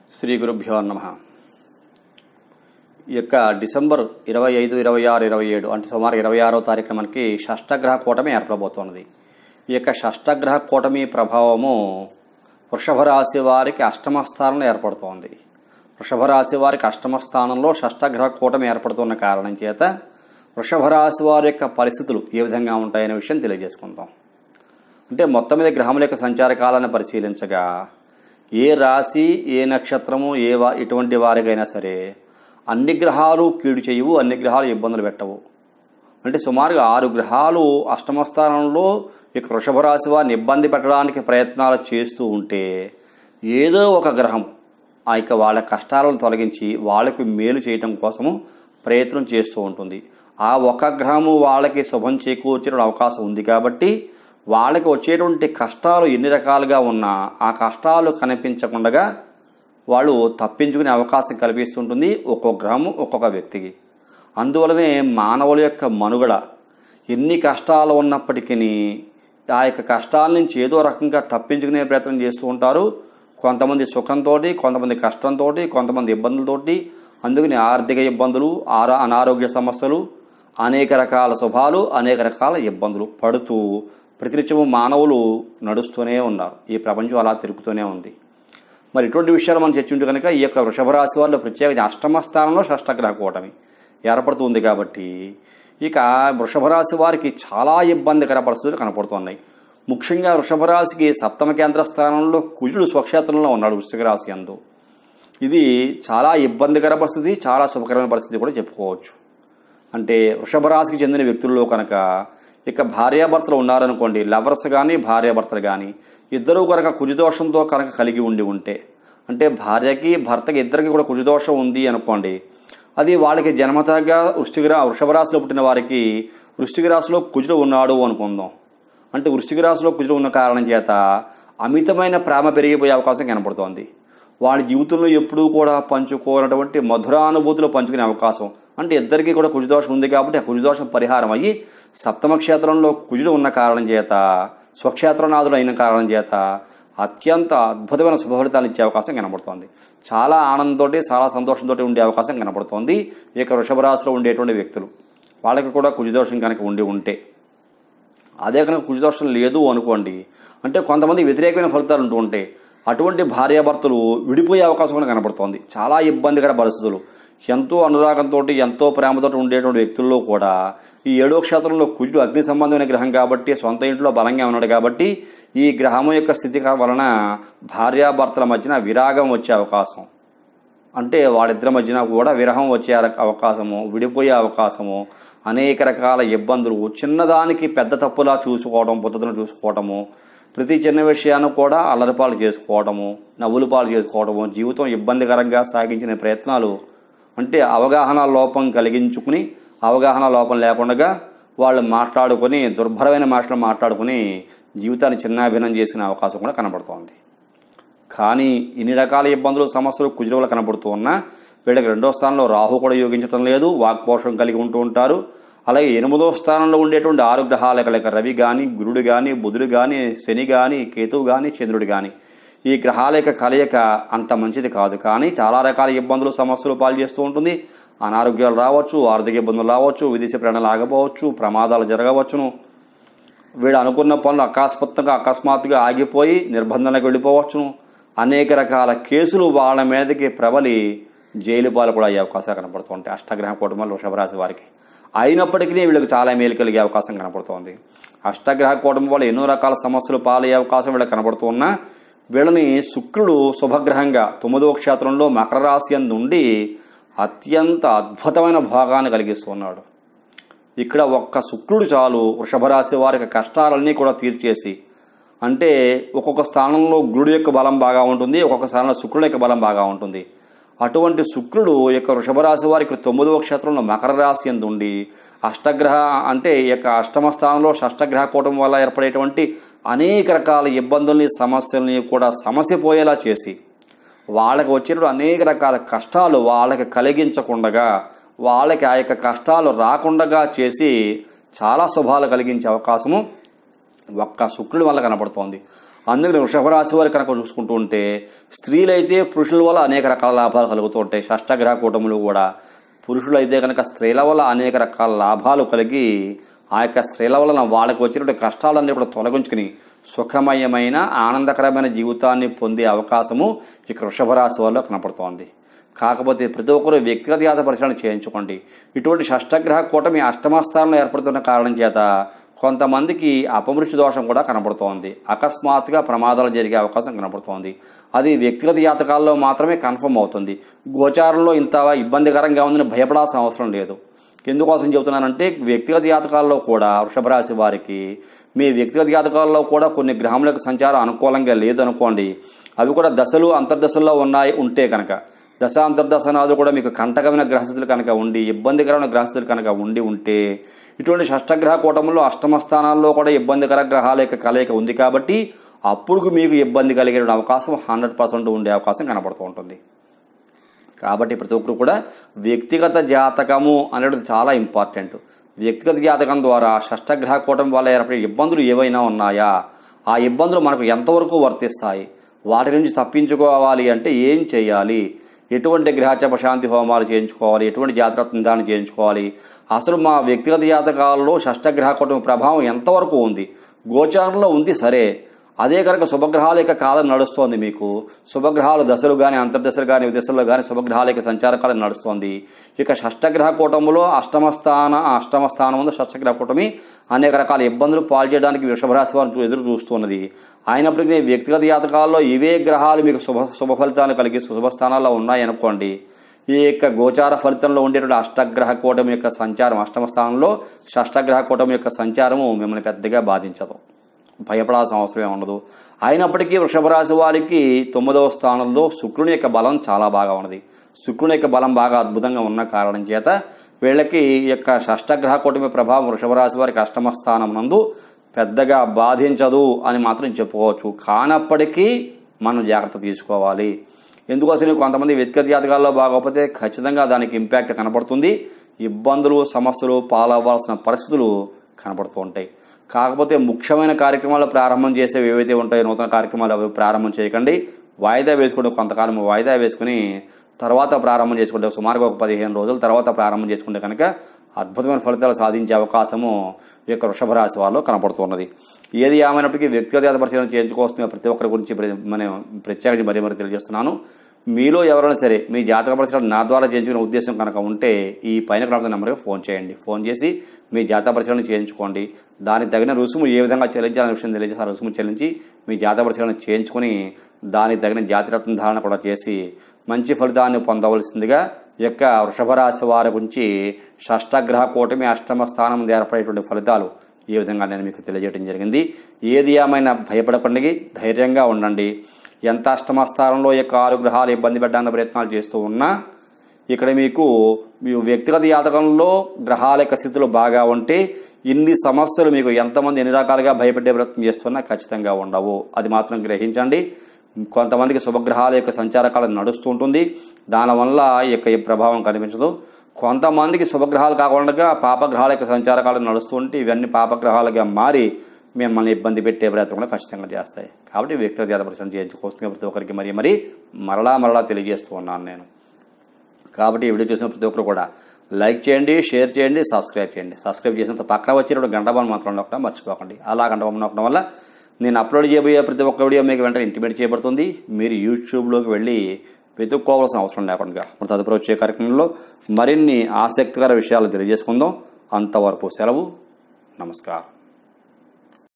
శ్రీ గురుభ్యో నమ ఈ యొక్క డిసెంబర్ ఇరవై ఐదు ఇరవై ఆరు ఇరవై ఏడు అంటే సుమారు ఇరవై ఆరో తారీఖున మనకి షష్టగ్రహ కూటమి ఏర్పడబోతున్నది ఈ యొక్క షష్టగ్రహ కూటమి ప్రభావము వృషభ రాశి వారికి అష్టమ స్థానంలో ఏర్పడుతోంది వృషభ రాశి వారికి అష్టమ స్థానంలో షష్టగ్రహ కూటమి ఏర్పడుతున్న కారణం చేత వృషభ రాశి వారి యొక్క పరిస్థితులు ఏ విధంగా ఉంటాయనే విషయం తెలియజేసుకుందాం అంటే మొత్తం మీద గ్రహముల యొక్క సంచార కాలాన్ని పరిశీలించగా ఏ రాశి ఏ నక్షత్రము ఏ వా ఎటువంటి వారికైనా సరే అన్ని గ్రహాలు కీడు చేయవు అన్ని గ్రహాలు ఇబ్బందులు పెట్టవు అంటే సుమారుగా ఆరు గ్రహాలు అష్టమ స్థానంలో ఇక వృషభ రాశి వారిని ఇబ్బంది పెట్టడానికి ప్రయత్నాలు చేస్తూ ఉంటే ఏదో ఒక గ్రహం ఆ యొక్క వాళ్ళ కష్టాలను తొలగించి వాళ్ళకు మేలు చేయటం కోసము ప్రయత్నం చేస్తూ ఉంటుంది ఆ ఒక గ్రహము వాళ్ళకి శుభం చేకూర్చే అవకాశం ఉంది కాబట్టి వాళ్ళకి వచ్చేటువంటి కష్టాలు ఎన్ని రకాలుగా ఉన్నా ఆ కష్టాలు కనిపించకుండా వాళ్ళు తప్పించుకునే అవకాశం కల్పిస్తుంటుంది ఒక్కొక్క గ్రహము ఒక్కొక్క వ్యక్తికి అందువలనే మానవుల యొక్క మనుగడ ఎన్ని కష్టాలు ఉన్నప్పటికీ ఆ యొక్క కష్టాల నుంచి ఏదో రకంగా తప్పించుకునే ప్రయత్నం చేస్తూ ఉంటారు కొంతమంది సుఖంతో కొంతమంది కష్టంతో కొంతమంది ఇబ్బందులతోటి అందుకని ఆర్థిక ఇబ్బందులు ఆరా అనారోగ్య సమస్యలు అనేక రకాల శుభాలు అనేక రకాల ఇబ్బందులు పడుతూ ప్రతినిత్యము మానవులు నడుస్తూనే ఉన్నారు ఈ ప్రపంచం అలా తిరుగుతూనే ఉంది మరి ఇటువంటి విషయాలు మనం చర్చించు కనుక ఈ యొక్క వృషభ రాశి వాళ్ళు ప్రత్యేకంగా అష్టమ స్థానంలో షష్టగ్రహ కూటమి ఏర్పడుతుంది కాబట్టి ఇక వృషభ రాశి వారికి చాలా ఇబ్బందికర పరిస్థితులు కనపడుతున్నాయి ముఖ్యంగా వృషభ రాశికి సప్తమ కేంద్ర స్థానంలో కుజుడు స్వక్షేత్రంలో ఉన్నాడు వృశ్చిక రాశి అందు ఇది చాలా ఇబ్బందికర పరిస్థితి చాలా శుభకరమైన పరిస్థితి కూడా చెప్పుకోవచ్చు అంటే వృషభ రాశికి చెందిన వ్యక్తుల్లో కనుక ఇక భార్యాభర్తలు ఉన్నారనుకోండి లవర్స్ కానీ భార్యాభర్తలు కానీ ఇద్దరూ కనుక కుజదోషంతో కనుక కలిగి ఉండి ఉంటే అంటే భార్యకి భర్తకి ఇద్దరికి కూడా కుజదోషం ఉంది అనుకోండి అది వాళ్ళకి జన్మతగా వృష్టిక రా వృషభ రాశిలో పుట్టిన వారికి వృష్టిక రాశిలో కుజుడు ఉన్నాడు అనుకుందాం అంటే వృష్టిక రాశిలో కుజుడు ఉన్న కారణం చేత అమితమైన ప్రేమ పెరిగిపోయే అవకాశం కనపడుతోంది వాళ్ళ జీవితంలో ఎప్పుడూ కూడా పంచుకోనటువంటి మధురానుభూతులు పంచుకునే అవకాశం అంటే ఇద్దరికీ కూడా కుజదోషం ఉంది కాబట్టి ఆ కుజదోషం పరిహారం అయ్యి సప్తమ క్షేత్రంలో కుజుడు ఉన్న కారణం చేత స్వక్షేత్రనాథుడు అయిన కారణం చేత అత్యంత అద్భుతమైన శుభఫలితాలు ఇచ్చే అవకాశం కనబడుతోంది చాలా ఆనందంతో చాలా సంతోషంతో ఉండే అవకాశం కనబడుతోంది ఈ యొక్క వృషభ రాశిలో ఉండేటువంటి వ్యక్తులు వాళ్ళకి కూడా కుజదోషం కనుక ఉండి ఉంటే అదే కనుక కుజదోషం లేదు అనుకోండి అంటే కొంతమంది వ్యతిరేకమైన ఫలితాలు ఉంటూ ఉంటాయి అటువంటి భార్యాభర్తలు విడిపోయే అవకాశం కూడా కనబడుతోంది చాలా ఇబ్బందికర పరిస్థితులు ఎంతో అనురాగంతో ఎంతో ప్రేమతో ఉండేటువంటి వ్యక్తుల్లో కూడా ఈ ఏడో క్షేత్రంలో కుజుడు అగ్ని సంబంధమైన గ్రహం కాబట్టి సొంత ఇంట్లో బలంగా ఉన్నాడు కాబట్టి ఈ గ్రహం యొక్క స్థితి వలన భార్యాభర్తల మధ్యన విరాగం వచ్చే అవకాశం అంటే వాళ్ళిద్దరి మధ్యన కూడా విరహం వచ్చే అవకాశము విడిపోయే అవకాశము అనేక రకాల ఇబ్బందులు చిన్నదానికి పెద్ద తప్పులా చూసుకోవడం పద్ధతులను చూసుకోవడము ప్రతి చిన్న విషయాన్ని కూడా అల్లరిపాలు చేసుకోవడము నవ్వులు పాలు చేసుకోవడము జీవితం ఇబ్బందికరంగా సాగించిన ప్రయత్నాలు అంటే అవగాహన లోపం కలిగించుకుని అవగాహన లోపం లేకుండా వాళ్ళు మాట్లాడుకొని దుర్భరమైన మాటలు మాట్లాడుకుని జీవితాన్ని చిన్నాభిన్నం చేసుకునే అవకాశం కూడా కనబడుతోంది కానీ ఇన్ని రకాల ఇబ్బందులు సమస్యలు కుజుల కనబడుతూ ఉన్నా వీళ్ళకి రెండో స్థానంలో రాహు కూడా యోగించడం లేదు వాక్పోషం కలిగి ఉంటూ ఉంటారు అలాగే ఎనిమిదో స్థానంలో ఉండేటువంటి ఆరు గ్రహాల కలక రవి కానీ గురుడు కానీ బుధుడు కానీ శని కానీ కేతువు కానీ చంద్రుడు కానీ ఈ గ్రహాల యొక్క కలయిక అంత మంచిది కాదు కానీ చాలా రకాల ఇబ్బందులు సమస్యలు పాలు చేస్తూ ఉంటుంది అనారోగ్యాలు రావచ్చు ఆర్థిక ఇబ్బందులు రావచ్చు విదేశీ ప్రయాణాలు ఆగపోవచ్చు ప్రమాదాలు జరగవచ్చును వీడు అనుకున్న పనులు అకస్మాత్తుగా అకస్మాత్తుగా ఆగిపోయి నిర్బంధనకు వెళ్ళిపోవచ్చును అనేక రకాల కేసులు వాళ్ళ మీదకి ప్రబలి జైలు పాలు కూడా అయ్యే అవకాశాలు కనపడుతుంటాయి అష్టగ్రహ కుటుంబాలు వృషభరాశి వారికి అయినప్పటికీ వీళ్ళకి చాలా మేలు కలిగే అవకాశం కనపడుతోంది అష్టగ్రహ కుటుంబం వల్ల ఎన్నో రకాల సమస్యలు పాలయ్యే అవకాశం వీళ్ళకి కనపడుతున్నా వీళ్ళని శుక్రుడు శుభగ్రహంగా తొమ్మిదవ క్షేత్రంలో మకర రాశి నుండి అత్యంత అద్భుతమైన భోగాన్ని కలిగిస్తున్నాడు ఇక్కడ ఒక్క శుక్రుడు చాలు వృషభ రాశి వారికి కష్టాలన్నీ కూడా తీర్చేసి అంటే ఒక్కొక్క స్థానంలో గురుడు యొక్క బలం బాగా ఉంటుంది ఒక్కొక్క స్థానంలో శుక్రుడు యొక్క బలం బాగా ఉంటుంది అటువంటి శుక్రుడు యొక్క వృషభ రాశి వారికి తొమ్మిదవ క్షేత్రంలో మకర రాశి ఎందు ఉండి అష్టగ్రహ అంటే ఈ యొక్క అష్టమ స్థానంలో షష్టగ్రహ కూటం వల్ల ఏర్పడేటువంటి అనేక రకాల ఇబ్బందుల్ని సమస్యల్ని కూడా సమస్య పోయేలా చేసి వాళ్ళకి వచ్చేటువంటి అనేక రకాల కష్టాలు వాళ్ళకి కలిగించకుండగా వాళ్ళకి ఆ యొక్క కష్టాలు రాకుండా చేసి చాలా శుభాలు కలిగించే అవకాశము ఒక్క శుక్రుడి వల్ల కనపడుతోంది అందుకని వృషభ రాశి వారి కనుక చూసుకుంటూ ఉంటే స్త్రీలైతే పురుషుల వల్ల అనేక రకాల లాభాలు కలుగుతూ ఉంటాయి షష్టగ్రహ కూటములు కూడా పురుషులైతే కనుక స్త్రీల వల్ల అనేక రకాల లాభాలు కలిగి ఆ యొక్క స్త్రీల వలన వాళ్ళకి వచ్చినటువంటి కష్టాలన్నీ కూడా తొలగించుకుని సుఖమయమైన ఆనందకరమైన జీవితాన్ని పొందే అవకాశము ఈ వృషభ రాశి వారిలో కనపడుతోంది కాకపోతే ప్రతి ఒక్కరూ వ్యక్తిగత జాత పరిశీలన చేయించుకోండి ఇటువంటి షష్టగ్రహ కూటమి అష్టమ స్థానంలో ఏర్పడుతున్న కారణం చేత కొంతమందికి అపమృష్టి దోషం కూడా కనపడుతోంది అకస్మాత్తుగా ప్రమాదాలు జరిగే అవకాశం కనపడుతోంది అది వ్యక్తిగత జాతకాల్లో మాత్రమే కన్ఫర్మ్ అవుతుంది గోచారంలో ఇంత ఇబ్బందికరంగా ఉందని భయపడాల్సిన అవసరం లేదు ఎందుకోసం చెబుతున్నానంటే వ్యక్తిగత జాతకాల్లో కూడా వృషభ రాశి వారికి మీ వ్యక్తిగత జాతకాల్లో కూడా కొన్ని గ్రహముల యొక్క సంచారం అనుకూలంగా లేదు అనుకోండి అవి కూడా దశలు అంతర్దశల్లో ఉన్నాయి ఉంటే కనుక దశ అంతర్దశనాలు కూడా మీకు కంటకమైన గ్రహస్థితులు కనుక ఉండి ఇబ్బందికరమైన గ్రహస్థితులు కనుక ఉండి ఉంటే ఇటువంటి షష్టగ్రహ కూటములో అష్టమ స్థానాల్లో కూడా ఇబ్బందికర గ్రహాల యొక్క కలయిక ఉంది కాబట్టి అప్పుడు మీకు ఇబ్బంది కలిగే అవకాశం హండ్రెడ్ పర్సెంట్ ఉండే అవకాశం కనపడుతూ ఉంటుంది కాబట్టి ప్రతి ఒక్కరు కూడా వ్యక్తిగత జాతకము అనేది చాలా ఇంపార్టెంట్ వ్యక్తిగత జాతకం ద్వారా షష్టగ్రహ కూటమి వల్ల ఏర్పడే ఇబ్బందులు ఏవైనా ఉన్నాయా ఆ ఇబ్బందులు మనకు ఎంతవరకు వర్తిస్తాయి వాటి నుంచి తప్పించుకోవాలి అంటే ఏం చేయాలి ఎటువంటి గ్రహచప శాంతి హోమాలు చేయించుకోవాలి ఎటువంటి జాతక నిదానం చేయించుకోవాలి అసలు మా వ్యక్తిగత జాతకాల్లో షష్టగ్రహ కూటమి ప్రభావం ఎంతవరకు ఉంది గోచారంలో ఉంది సరే అదే కనుక శుభగ్రహాల యొక్క కాలం నడుస్తోంది మీకు శుభగ్రహాల దశలు కానీ అంతర్దశలు కానీ దశల్లో కానీ శుభగ్రహాల యొక్క సంచార కాలం నడుస్తోంది ఇక షష్టగ్రహ కూటములో అష్టమ స్థాన అష్టమ స్థానం ఉంది షష్టగ్రహ కూటమి అనేక రకాల ఇబ్బందులు పాలు చేయడానికి వృషభరాశి వారు ఎదురు చూస్తున్నది అయినప్పటికీ మీ వ్యక్తిగత జాతకాల్లో ఇవే గ్రహాలు మీకు శుభ శుభ ఫలితాలు కలిగిస్తూ శుభ స్థానాల్లో ఉన్నాయనుకోండి ఈ యొక్క గోచార ఫలితంలో ఉండేటువంటి అష్టగ్రహ కూటమి యొక్క సంచారం అష్టమ స్థానంలో షష్టగ్రహ కూటమి యొక్క సంచారము మిమ్మల్ని పెద్దగా బాధించదు భయపడాల్సిన అవసరం ఉండదు అయినప్పటికీ వృషభ రాశి వారికి తొమ్మిదవ స్థానంలో శుక్రుని యొక్క బలం చాలా బాగా ఉన్నది శుక్రుని యొక్క బలం బాగా అద్భుతంగా ఉన్న కారణం చేత వీళ్ళకి ఈ యొక్క షష్టగ్రహ కూటమి ప్రభావం వృషభ రాశి వారికి అష్టమ స్థానం నందు పెద్దగా బాధించదు అని మాత్రం చెప్పుకోవచ్చు కానప్పటికీ మనం జాగ్రత్త తీసుకోవాలి ఎందుకోసం కొంతమంది వ్యక్తిగత జాతకాల్లో బాగోకపోతే ఖచ్చితంగా దానికి ఇంపాక్ట్ కనపడుతుంది ఇబ్బందులు సమస్యలు పాలవ్వాల్సిన పరిస్థితులు కనపడుతూ ఉంటాయి కాకపోతే ముఖ్యమైన కార్యక్రమాలు ప్రారంభం చేసేవి ఏవైతే ఉంటాయో నూతన కార్యక్రమాలు అవి ప్రారంభం చేయకండి వాయిదా వేసుకుంటే కొంతకాలం వాయిదా వేసుకుని తర్వాత ప్రారంభం చేసుకుంటే సుమారుగా ఒక పదిహేను రోజుల తర్వాత ప్రారంభం చేసుకుంటే కనుక అద్భుతమైన ఫలితాలు సాధించే అవకాశము ఈ యొక్క వృషభ రాశి వారిలో కనపడుతున్నది ఏది ఏమైనప్పటికీ వ్యక్తిగత పరిశీలన చేయించుకోవాల్సిన ప్రతి ఒక్కరి గురించి ప్ర- మనం ప్రత్యేకించి మరీ మరీ తెలియజేస్తున్నాను మీలో ఎవరైనా సరే మీ జాతక పరిశీలన నా ద్వారా చేయించుకునే ఉద్దేశం కనుక ఉంటే ఈ పైన కనబడుతున్న నెంబర్కి ఫోన్ చేయండి ఫోన్ చేసి మీ జాతక పరిశీలన చేయించుకోండి దానికి తగిన రుసుము ఏ విధంగా చెల్లించాలనే విషయం తెలియజేసి ఆ రుసుము చెల్లించి మీ జాతక పరిశీలన చేయించుకుని దానికి తగిన జాతిరత్న ధారణ కూడా చేసి మంచి ఫలితాన్ని పొందవలసిందిగా ఈ యొక్క వృషభ రాశి వారి గురించి షష్టగ్రహ కూటమి అష్టమ స్థానం మీద ఏర్పడేటువంటి ఫలితాలు ఈ విధంగా నేను మీకు తెలియజేయడం జరిగింది ఏది ఏమైనా భయపడకండి ధైర్యంగా ఉండండి ఎంత అష్టమ స్థానంలో ఈ యొక్క ఆరు గ్రహాలు ఇబ్బంది పెట్టడానికి ప్రయత్నాలు చేస్తూ ఉన్నా ఇక్కడ మీకు మీ వ్యక్తిగత జాతకంలో గ్రహాల యొక్క స్థితులు బాగా ఉంటే ఇన్ని సమస్యలు మీకు ఎంతమంది ఎన్ని రకాలుగా భయపెట్టే ప్రయత్నం చేస్తున్నా ఖచ్చితంగా ఉండవు అది మాత్రం గ్రహించండి కొంతమందికి శుభగ్రహాల యొక్క సంచారకాలం నడుస్తూ ఉంటుంది దానివల్ల ఈ యొక్క ఈ ప్రభావం కనిపించదు కొంతమందికి శుభగ్రహాలు కాకుండా పాపగ్రహాల యొక్క సంచారకాలం నడుస్తుంటే ఇవన్నీ పాపగ్రహాలుగా మారి మిమ్మల్ని ఇబ్బంది పెట్టే ప్రయత్నం కూడా ఖచ్చితంగా చేస్తాయి కాబట్టి వ్యక్తిగత జాత పరిశీలన చేయించుకోవాల్సిందిగా ప్రతి ఒక్కరికి మరి మరి మరలా మరలా తెలియజేస్తూ ఉన్నాను నేను కాబట్టి ఈ వీడియో చూసిన ప్రతి ఒక్కరు కూడా లైక్ చేయండి షేర్ చేయండి సబ్స్క్రైబ్ చేయండి సబ్స్క్రైబ్ చేసినంత పక్కన వచ్చినప్పుడు గంట బాల్ మాత్రం నొక్కడం మర్చిపోకండి అలా గంట బాల్ నొక్కడం వల్ల నేను అప్లోడ్ చేయబోయే ప్రతి ఒక్క వీడియో మీకు వెంటనే ఇంటిమేట్ చేయబడుతుంది మీరు యూట్యూబ్లోకి వెళ్ళి వెతుక్కోవాల్సిన అవసరం లేకుండా మన తదుపరి వచ్చే కార్యక్రమంలో మరిన్ని ఆసక్తికర విషయాలు తెలియజేసుకుందాం అంతవరకు సెలవు నమస్కారం